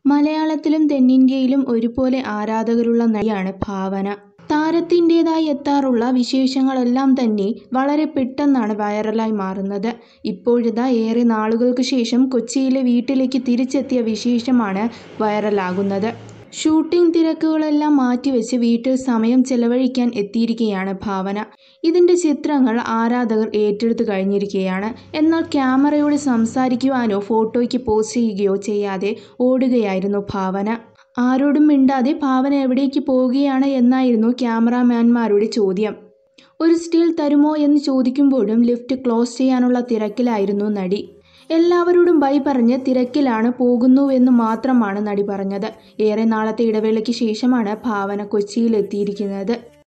മലയാളത്തിലും തെന്നിന്ത്യയിലും ഒരുപോലെ ആരാധകരുള്ള നടിയാണ് ഭാവന താരത്തിൻ്റെതായി എത്താറുള്ള വിശേഷങ്ങളെല്ലാം തന്നെ വളരെ പെട്ടെന്നാണ് വൈറലായി മാറുന്നത് ഇപ്പോഴിതാ ഏറെ നാളുകൾക്ക് ശേഷം കൊച്ചിയിലെ വീട്ടിലേക്ക് തിരിച്ചെത്തിയ വിശേഷമാണ് വൈറലാകുന്നത് ഷൂട്ടിംഗ് തിരക്കുകളെല്ലാം മാറ്റിവെച്ച് വീട്ടിൽ സമയം ചെലവഴിക്കാൻ എത്തിയിരിക്കുകയാണ് ഭാവന ഇതിൻ്റെ ചിത്രങ്ങൾ ആരാധകർ ഏറ്റെടുത്തു കഴിഞ്ഞിരിക്കുകയാണ് എന്നാൽ ക്യാമറയോട് സംസാരിക്കുവാനോ ഫോട്ടോയ്ക്ക് പോസ്റ്റ് ചെയ്യുകയോ ചെയ്യാതെ ഓടുകയായിരുന്നു ഭാവന ആരോടും മിണ്ടാതെ ഭാവന എവിടേക്ക് പോവുകയാണ് എന്നായിരുന്നു ക്യാമറാമാൻമാരുടെ ചോദ്യം ഒരു സ്റ്റിൽ തരുമോ എന്ന് ചോദിക്കുമ്പോഴും ലിഫ്റ്റ് ക്ലോസ് ചെയ്യാനുള്ള തിരക്കിലായിരുന്നു നടി എല്ലാവരോടും ബൈ പറഞ്ഞ് തിരക്കിലാണ് പോകുന്നുവെന്ന് മാത്രമാണ് നടി പറഞ്ഞത് ഏറെ നാളത്തെ ഇടവേളയ്ക്ക് ശേഷമാണ് ഭാവന കൊച്ചിയിലെത്തിയിരിക്കുന്നത്